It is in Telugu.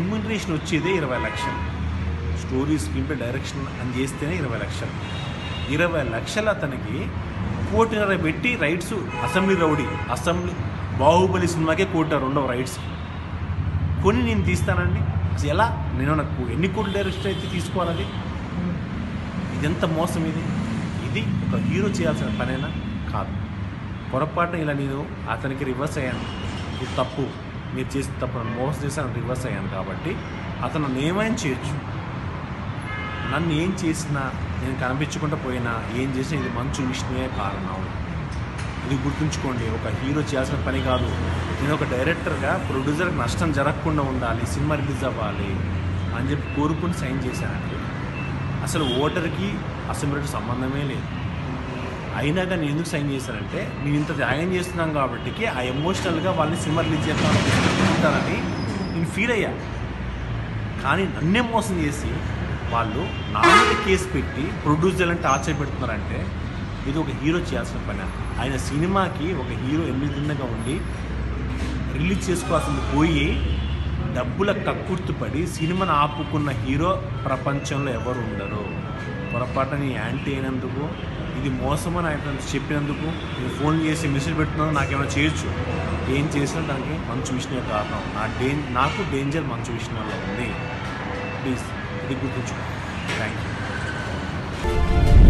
రెమ్యునరేషన్ వచ్చేదే ఇరవై లక్షలు స్టోరీ స్క్రీన్ పే డైరెక్షన్ అని చేస్తేనే ఇరవై లక్షలు ఇరవై లక్షలు అతనికి కోటిన్నర పెట్టి rights assembly rowdy assembly Baahubali సినిమాకే కోటారు ఉండవు రైట్స్ కొని నేను తీస్తానండి అసలు ఎలా నేను నాకు ఎన్ని కోట్ల డైరెక్షన్ అయితే తీసుకోవాలి ఇదెంత మోసం ఇది ఇది ఒక హీరో చేయాల్సిన పనేనా కాదు పొరపాటున ఇలా నేను అతనికి రివర్స్ అయ్యాను ఇది తప్పు మీరు చేసిన తప్పు నన్ను మోసం చేశాను రివర్స్ అయ్యాను కాబట్టి అతను నన్ను ఏమైనా చేయొచ్చు నన్ను ఏం చేసినా నేను కనిపించకుండా పోయినా ఏం చేసినా ఇది మంచు విష్ణువే కారణం ఇది గుర్తుంచుకోండి ఒక హీరో చేయాల్సిన పని కాదు నేను ఒక డైరెక్టర్గా ప్రొడ్యూసర్కి నష్టం జరగకుండా ఉండాలి సినిమా రిలీజ్ అవ్వాలి అని చెప్పి కోరుకుని సైన్ చేశానండి అసలు ఓటర్కి అసెంబ్లీకి సంబంధమే లేదు అయినా కానీ ఎందుకు సైన్ చేశారంటే నేను ఇంత త్యాగం చేస్తున్నాం కాబట్టి ఆ ఎమోషనల్గా వాళ్ళని సినిమా రిలీజ్ చేస్తానని నేను ఫీల్ అయ్యా కానీ నన్నే మోసం చేసి వాళ్ళు నా మీద కేసు పెట్టి ప్రొడ్యూసర్లను టార్చర్ పెడుతున్నారంటే ఇది ఒక హీరో చేయాల్సిన పని ఆయన సినిమాకి ఒక హీరో ఎనిమిదిన్నగా ఉండి రిలీజ్ చేసుకోవాల్సింది పోయి డబ్బుల కక్కుర్తుపడి సినిమాను ఆపుకున్న హీరో ప్రపంచంలో ఎవరు ఉండరు పొరపాటుని యాంటీ అయినందుకు ఇది మోసమని ఆయన చెప్పినందుకు నేను ఫోన్ చేసి మెసేజ్ పెడుతున్నాను నాకేమైనా చేయొచ్చు ఏం చేసినా దానికి మంచు విష్ణువే కారణం నా డే నాకు డేంజర్ మంచు విష్ణు వల్ల ఉంది ప్లీజ్ ఇది గుర్తుంచుకో థ్యాంక్ యూ